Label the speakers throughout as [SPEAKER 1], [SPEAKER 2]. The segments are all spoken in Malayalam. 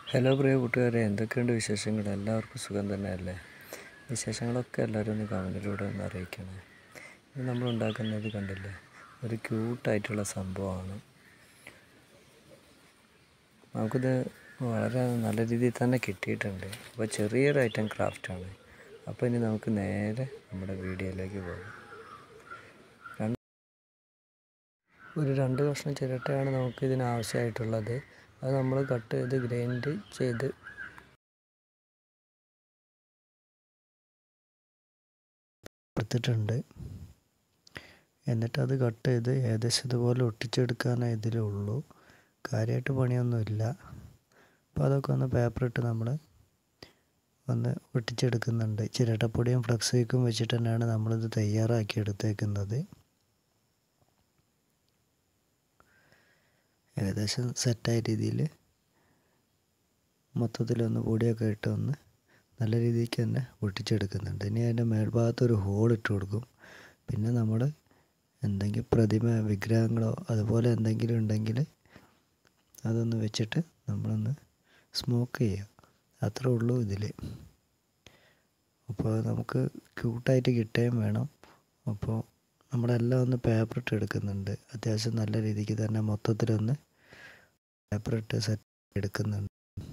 [SPEAKER 1] ഹലോ പ്രിയ കൂട്ടുകാരെ എന്തൊക്കെയുണ്ട് വിശേഷങ്ങൾ എല്ലാവർക്കും സുഖം തന്നെയല്ലേ വിശേഷങ്ങളൊക്കെ എല്ലാവരും ഒന്ന് കമൻറ്റിലൂടെ ഒന്ന് അറിയിക്കണേ ഇത് നമ്മൾ ഉണ്ടാക്കുന്നത് കണ്ടില്ലേ ഒരു ക്യൂട്ടായിട്ടുള്ള സംഭവമാണ് നമുക്കിത് വളരെ നല്ല രീതിയിൽ തന്നെ കിട്ടിയിട്ടുണ്ട് അപ്പോൾ ചെറിയൊരു ഐറ്റം ക്രാഫ്റ്റാണ് അപ്പോൾ ഇനി നമുക്ക് നേരെ നമ്മുടെ വീഡിയോയിലേക്ക് പോകാം രണ്ട് ഒരു രണ്ട് കഷ്ണം ചിരട്ടയാണ് നമുക്ക് ഇതിന് ആവശ്യമായിട്ടുള്ളത് അത് നമ്മൾ കട്ട് ചെയ്ത് ഗ്രൈൻഡ് ചെയ്ത് എടുത്തിട്ടുണ്ട് എന്നിട്ട് അത് കട്ട് ചെയ്ത് ഏകദേശം ഇതുപോലെ ഒട്ടിച്ചെടുക്കാനേ ഇതിലുള്ളൂ കാര്യമായിട്ട് പണിയൊന്നുമില്ല അപ്പോൾ അതൊക്കെ ഒന്ന് പേപ്പർ ഇട്ട് നമ്മൾ ഒന്ന് ഒട്ടിച്ചെടുക്കുന്നുണ്ട് ചിരട്ടപ്പൊടിയും ഫ്ലക്സിക്കും വെച്ചിട്ട് തന്നെയാണ് നമ്മളിത് തയ്യാറാക്കി എടുത്തേക്കുന്നത് ഏകദേശം സെറ്റായ രീതിയിൽ മൊത്തത്തിലൊന്ന് പൊടിയൊക്കെ ഇട്ട് ഒന്ന് നല്ല രീതിക്ക് തന്നെ ഒട്ടിച്ചെടുക്കുന്നുണ്ട് ഇനി അതിൻ്റെ മേൽഭാഗത്ത് ഒരു ഹോൾ ഇട്ട് കൊടുക്കും പിന്നെ നമ്മൾ എന്തെങ്കിലും പ്രതിമ വിഗ്രഹങ്ങളോ അതുപോലെ എന്തെങ്കിലും ഉണ്ടെങ്കിൽ അതൊന്ന് വെച്ചിട്ട് നമ്മളൊന്ന് സ്മോക്ക് ചെയ്യുക അത്രേ ഉള്ളൂ ഇതിൽ അപ്പോൾ നമുക്ക് ക്യൂട്ടായിട്ട് കിട്ടുകയും വേണം അപ്പോൾ നമ്മളെല്ലാം ഒന്ന് പേപ്പർ ഇട്ട് എടുക്കുന്നുണ്ട് അത്യാവശ്യം നല്ല രീതിക്ക് തന്നെ മൊത്തത്തിലൊന്ന് പേപ്പർ ഇട്ട് സെറ്റ് എടുക്കുന്നുണ്ട്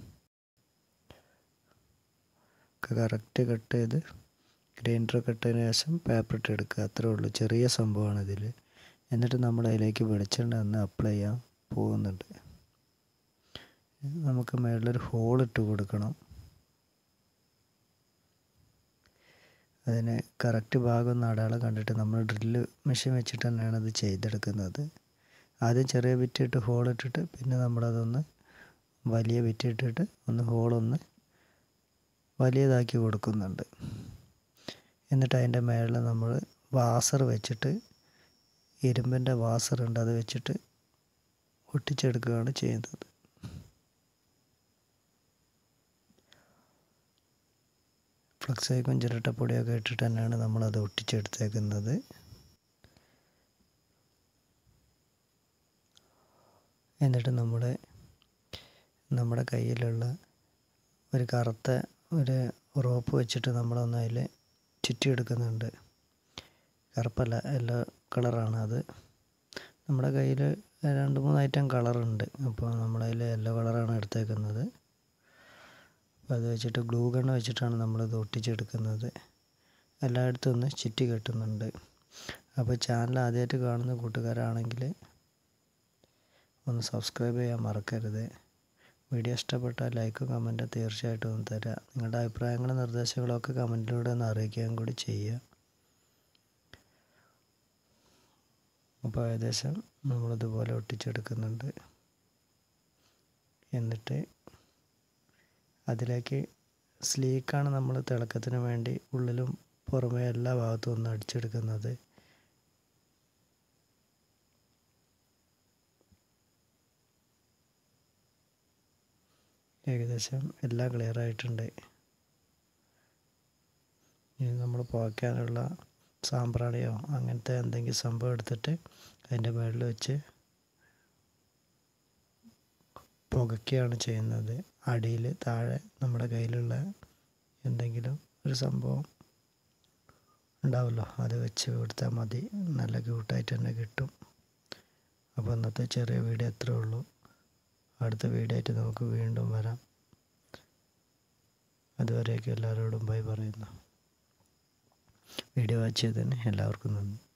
[SPEAKER 1] കറക്റ്റ് കട്ട് ചെയ്ത് ഗ്രൈൻഡർ കട്ടതിന് ശേഷം പേപ്പർ ഇട്ട് എടുക്കുക അത്രേ ഉള്ളൂ ചെറിയ സംഭവമാണ് ഇതിൽ എന്നിട്ട് നമ്മൾ അതിലേക്ക് വെളിച്ചെണ്ണ ഒന്ന് അപ്ലൈ ചെയ്യാൻ പോകുന്നുണ്ട് നമുക്ക് മേളിലൊരു ഹോൾ ഇട്ട് കൊടുക്കണം അതിന് കറക്റ്റ് ഭാഗം ഒന്ന് അടയാളം കണ്ടിട്ട് നമ്മൾ ഡ്രില്ല് മെഷീൻ വെച്ചിട്ട് തന്നെയാണ് അത് ചെയ്തെടുക്കുന്നത് ആദ്യം ചെറിയ ബിറ്റിട്ട് ഹോൾ ഇട്ടിട്ട് പിന്നെ നമ്മളതൊന്ന് വലിയ ബിറ്റിട്ടിട്ട് ഒന്ന് ഹോളൊന്ന് വലിയതാക്കി കൊടുക്കുന്നുണ്ട് എന്നിട്ട് അതിൻ്റെ മേളിൽ നമ്മൾ വാസർ വെച്ചിട്ട് ഇരുമ്പിൻ്റെ വാസറുണ്ട് അത് വെച്ചിട്ട് ഒട്ടിച്ചെടുക്കുകയാണ് ചെയ്യുന്നത് ഫ്ലക്സേക്കും ചിരട്ടപ്പൊടിയൊക്കെ ഇട്ടിട്ട് തന്നെയാണ് നമ്മളത് ഒട്ടിച്ചെടുത്തേക്കുന്നത് എന്നിട്ട് നമ്മൾ നമ്മുടെ കയ്യിലുള്ള ഒരു കറുത്ത ഒരു റോപ്പ് വെച്ചിട്ട് നമ്മളൊന്ന് അതിൽ ചുറ്റിയെടുക്കുന്നുണ്ട് കറുപ്പല്ല യെല്ലോ കളറാണ് അത് നമ്മുടെ കയ്യിൽ രണ്ട് മൂന്ന് ഐറ്റം കളറുണ്ട് അപ്പോൾ നമ്മളതിൽ യെല്ലോ കളറാണ് എടുത്തേക്കുന്നത് അപ്പോൾ അത് വെച്ചിട്ട് ഗ്ലൂ ഗണ്ണ് വെച്ചിട്ടാണ് നമ്മളിത് ഒട്ടിച്ചെടുക്കുന്നത് എല്ലായിടത്തും ഒന്ന് ചുറ്റി കെട്ടുന്നുണ്ട് അപ്പോൾ ചാനൽ ആദ്യമായിട്ട് കാണുന്ന കൂട്ടുകാരാണെങ്കിൽ ഒന്ന് സബ്സ്ക്രൈബ് ചെയ്യാൻ മറക്കരുത് വീഡിയോ ഇഷ്ടപ്പെട്ടാൽ ലൈക്കും കമൻറ്റും തീർച്ചയായിട്ടും ഒന്ന് തരാം നിങ്ങളുടെ അഭിപ്രായങ്ങളും നിർദ്ദേശങ്ങളും ഒക്കെ കമൻറ്റിലൂടെ ഒന്ന് അറിയിക്കുകയും കൂടി ചെയ്യുക അപ്പോൾ ഏകദേശം നമ്മളിതുപോലെ ഒട്ടിച്ചെടുക്കുന്നുണ്ട് എന്നിട്ട് അതിലേക്ക് സ്ലീക്കാണ് നമ്മൾ തിളക്കത്തിന് വേണ്ടി ഉള്ളിലും പുറമേ എല്ലാ ഭാഗത്തും ഒന്ന് അടിച്ചെടുക്കുന്നത് ഏകദേശം എല്ലാം ക്ലിയർ ആയിട്ടുണ്ട് ഇനി നമ്മൾ പുകയ്ക്കാനുള്ള സാമ്പ്രാണിയോ അങ്ങനത്തെ എന്തെങ്കിലും സംഭവം എടുത്തിട്ട് അതിൻ്റെ മുകളിൽ വെച്ച് പുകയ്ക്കുകയാണ് ചെയ്യുന്നത് അടിയിൽ താഴെ നമ്മുടെ കയ്യിലുള്ള എന്തെങ്കിലും ഒരു സംഭവം ഉണ്ടാവുമല്ലോ അത് വെച്ച് കൊടുത്താൽ മതി നല്ല ക്യൂട്ടായിട്ട് തന്നെ കിട്ടും അപ്പോൾ ഇന്നത്തെ ചെറിയ വീഡിയോ എത്രയേ ഉള്ളൂ അടുത്ത വീഡിയോ ആയിട്ട് നമുക്ക് വീണ്ടും വരാം അതുവരെയൊക്കെ എല്ലാവരോടും ബൈ പറയുന്നു വീഡിയോ വാച്ച് ചെയ്തതിന് എല്ലാവർക്കും നന്ദി